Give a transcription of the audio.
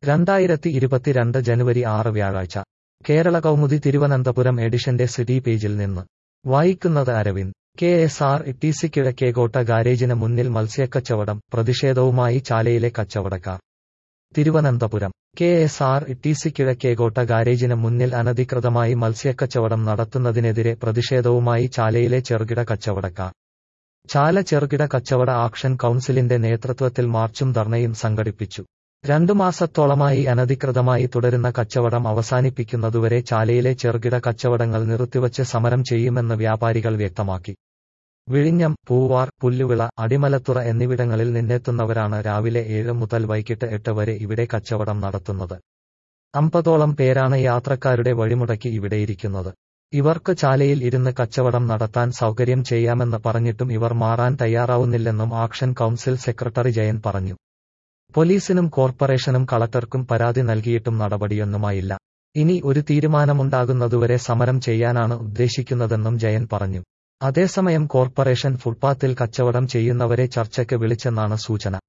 രണ്ടായിരത്തി ഇരുപത്തിരണ്ട് ജനുവരി ആറ് വ്യാഴാഴ്ച കേരള കൗമുദി തിരുവനന്തപുരം എഡിഷന്റെ സിറ്റി പേജിൽ നിന്ന് വായിക്കുന്നത് Aravind K S R T C Kizhakkekotta ഗാരേജിന് മുന്നിൽ മത്സ്യക്കച്ചവടം പ്രതിഷേധവുമായി ചാലയിലെ കച്ചവടക്കാർ Thiruvananthapuram K S R T C Kizhakkekotta ഗാരേജിന് മുന്നിൽ അനധികൃതമായി മത്സ്യക്കച്ചവടം നടത്തുന്നതിനെതിരെ പ്രതിഷേധവുമായി ചാലയിലെ ചെറുകിട കച്ചവടക്കാർ ചാല ചെറുകിട കച്ചവട ആക്ഷൻ കൗൺസിലിന്റെ നേതൃത്വത്തിൽ മാർച്ചും ധർണയും സംഘടിപ്പിച്ചു രണ്ടു മാസത്തോളമായി അനധികൃതമായി തുടരുന്ന കച്ചവടം അവസാനിപ്പിക്കുന്നതുവരെ ചാലയിലെ ചെറുകിട കച്ചവടങ്ങൾ നിർത്തിവച്ച് സമരം ചെയ്യുമെന്ന് വ്യാപാരികൾ വ്യക്തമാക്കി വിഴിഞ്ഞം പൂവാർ പുല്ലുവിള അടിമലത്തുറ എന്നിവിടങ്ങളിൽ നിന്നെത്തുന്നവരാണ് രാവിലെ ഏഴ് മുതൽ വൈകിട്ട് എട്ട് വരെ ഇവിടെ കച്ചവടം നടത്തുന്നത് അമ്പതോളം പേരാണ് യാത്രക്കാരുടെ വഴിമുടക്കി ഇവിടെയിരിക്കുന്നത് ഇവർക്ക് ചാലയിൽ ഇരുന്ന് കച്ചവടം നടത്താൻ സൗകര്യം ചെയ്യാമെന്ന് പറഞ്ഞിട്ടും ഇവർ മാറാൻ തയ്യാറാവുന്നില്ലെന്നും ആക്ഷൻ കൗൺസിൽ സെക്രട്ടറി ജയൻ പറഞ്ഞു പോലീസിനും കോർപ്പറേഷനും കളക്ടർക്കും പരാതി നൽകിയിട്ടും നടപടിയൊന്നുമായില്ല ഇനി ഒരു തീരുമാനമുണ്ടാകുന്നതുവരെ സമരം ചെയ്യാനാണ് ഉദ്ദേശിക്കുന്നതെന്നും ജയൻ പറഞ്ഞു അതേസമയം കോർപ്പറേഷൻ ഫുട്പാത്തിൽ കച്ചവടം ചെയ്യുന്നവരെ ചർച്ചയ്ക്ക് വിളിച്ചെന്നാണ് സൂചന